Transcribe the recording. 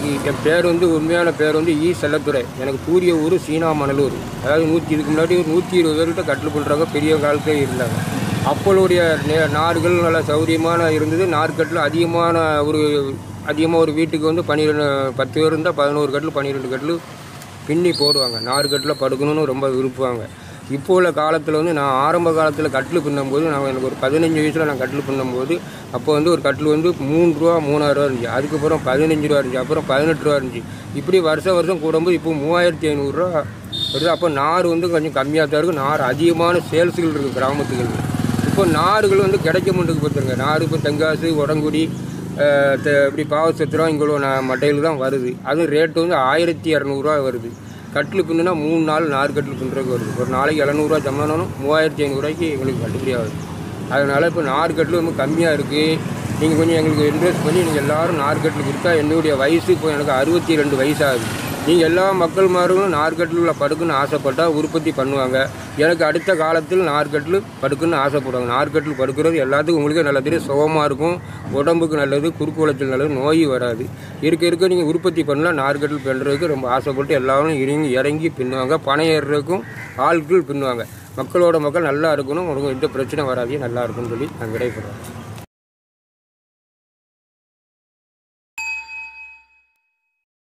எனக்கு என் பேர் வந்து உண்மையான பேர் வந்து ஈ செல்லத்துறை எனக்கு பூரிய ஊர் சீனா மணலூர் அதாவது நூற்றி இதுக்கு முன்னாடி ஒரு நூற்றி இருபது பேர்கிட்ட கட்டில் பண்ணுறவங்க பெரிய காலத்திலே இருந்தாங்க அப்போளுடைய நே- நார்கள் நல்ல சௌரியமான இருந்தது நார்க்கட்டில் அதிகமான ஒரு அதிகமாக ஒரு வீட்டுக்கு வந்து பன்னிரெண்டு பத்து பேர் இருந்தால் பதினோரு கட்டில் பன்னிரெண்டு கட்டில் பின்னி போடுவாங்க நார் கட்டில் படுக்கணும்னு ரொம்ப விரும்புவாங்க இப்போ உள்ள காலத்தில் வந்து நான் ஆரம்ப காலத்தில் கட்டில் பின்னும்போது நான் எனக்கு ஒரு பதினஞ்சு வயசில் நான் கட்டில் பின்னும்போது அப்போ வந்து ஒரு கட்டில் வந்து மூணு ரூபா மூணாயிரம் ரூபா இருந்துச்சு அதுக்கப்புறம் பதினஞ்சு ரூபா இருந்துச்சு அப்புறம் பதினெட்டு ரூபா இருந்துச்சு இப்படி வருஷம் வருஷம் கூடும்போது இப்போ மூவாயிரத்தி ஐநூறுரூவா வருது அப்போ நார் வந்து கொஞ்சம் கம்மியாக தான் இருக்கும் நார் அதிகமான சேல்ஸுகள் இருக்குது கிராமத்துகள் இப்போ நார்கள் வந்து கிடைக்க மாட்டேங்குது பார்த்துருங்க நார் இப்போ தென்காசி உடங்குடி அஹ், த- இப்படி பாவசத்திரம் இங்கே நான் மட்டையில் தான் வருது அதுவும் ரேட்டு வந்து ஆயிரத்தி இரநூறுவா வருது கட்டில் பின்னுனா மூணு நாள் நார் கட்டில் பின்னுறதுக்கு வருது ஒரு நாளைக்கு எழுநூறுவா சம்பளம்னாலும் மூவாயிரத்தி ஐநூறுரூவாய்க்கு எங்களுக்கு கட்டுப்படி ஆகுது அதனால் இப்போ நார் கட்டில் ரொம்ப கம்மியாக இருக்குது நீங்கள் கொஞ்சம் எங்களுக்கு இன்வெஸ்ட் பண்ணி நீங்கள் எல்லாரும் நார் கட்டில் கொடுத்தா என்னுடைய வயசு இப்போ எனக்கு அறுபத்தி ரெண்டு வயசாகுது நீங்கள் எல்லா மக்கள் மார்களும் நார்க்கட்டில் படுக்குன்னு ஆசைப்பட்டால் உற்பத்தி பண்ணுவாங்க எனக்கு அடுத்த காலத்தில் நார்க்கட்டில் படுக்குன்னு ஆசைப்படுவாங்க நார்க்கட்டில் படுக்கிறது எல்லாத்துக்கும் உங்களுக்கே நல்லா தெரியும் சுகமாக இருக்கும் உடம்புக்கு நல்லது குறுக்கு வளத்தில் நல்லது நோய் வராது இருக்க இருக்க நீங்கள் உற்பத்தி பண்ணலாம் நார்க்கட்டில் பண்ணுறதுக்கு ரொம்ப ஆசைப்பட்டு எல்லாரும் இறங்கி இறங்கி பின்னுவாங்க பணம் ஏறுறதுக்கும் ஆட்கள் பின்னுவாங்க மக்களோட மக்கள் நல்லா இருக்கணும் உங்களுக்கு எந்த பிரச்சனை வராது நல்லா இருக்கும்னு சொல்லி நான் விடைபெறேன்